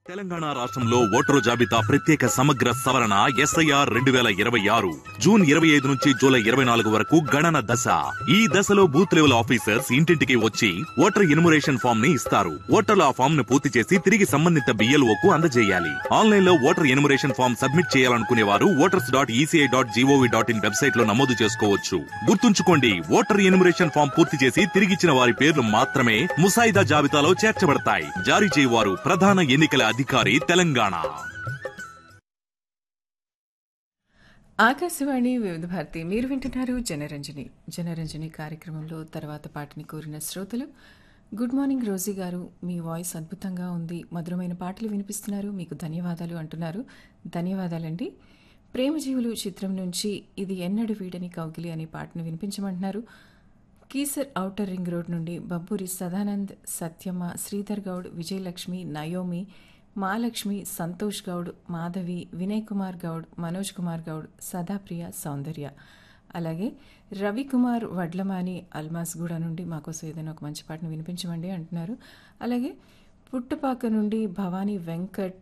తెలంగాణ రాష్ట్రంలో ఓటరు జాబితా ప్రత్యేక సమగ్ర సవరణ ఎస్ఐఆర్ రెండు వేల ఇరవై ఆరు జూన్ ఇరవై ఐదు నుంచి జూలై ఇరవై నాలుగు వరకు గణన దశ ఈ దశలో బూత్ లెవెల్ ఆఫీసర్స్ ఇంటింటికి వచ్చి ఓటర్ ఇనుమరేషన్ ఫామ్ ని ఇస్తారు ఓటర్లు ఆ ఫామ్ ను పూర్తి చేసి తిరిగి సంబంధిత బిఎల్ఓ కు అందజేయాలి ఆన్లైన్ లో ఓటర్ ఎనుమరేషన్ ఫామ్ సబ్మిట్ చేయాలనుకునే వారు voters dot ECI dot GOV dot in website లో నమోదు చేసుకోవచ్చు గుర్తుంచుకోండి ఓటర్ ఎనుమరేషన్ ఫామ్ పూర్తి చేసి తిరిగిచ్చిన వారి పేర్లు మాత్రమే ముసాయిదా జాబితాలో చేర్చబడతాయి జారీ చేయవారు ప్రధాన ఎన్నికల అధికారి తెలంగాణ ఆకాశవాణి వివిధ భారతి మీరు వింటున్నారు జనరంజని జనరంజని కార్యక్రమంలో తర్వాత పాటని కోరిన శ్రోతలు గుడ్ మార్నింగ్ రోజీ గారు మీ వాయిస్ అద్భుతంగా ఉంది మధురమైన పాటలు వినిపిస్తున్నారు మీకు ధన్యవాదాలు అంటున్నారు ధన్యవాదాలండి ప్రేమజీవులు చిత్రం నుంచి ఇది ఎన్నడు వీడని కౌగిలి అనే పాటను వినిపించమంటున్నారు కీసర్ ఔటర్ రింగ్ రోడ్ నుండి బబ్బూరి సదానంద్ సత్యమ్మ శ్రీధర్ గౌడ్ విజయలక్ష్మి నయోమి మాలక్ష్మి సంతోష్ గౌడ్ మాధవి వినయ్ కుమార్ గౌడ్ మనోజ్ కుమార్ గౌడ్ సదాప్రియ సౌందర్య అలాగే రవికుమార్ వడ్లమాని అల్మాస్గూడ నుండి మాకోసం ఏదైనా ఒక మంచి పాటను వినిపించమండి అంటున్నారు అలాగే పుట్టపాక నుండి భవానీ వెంకట్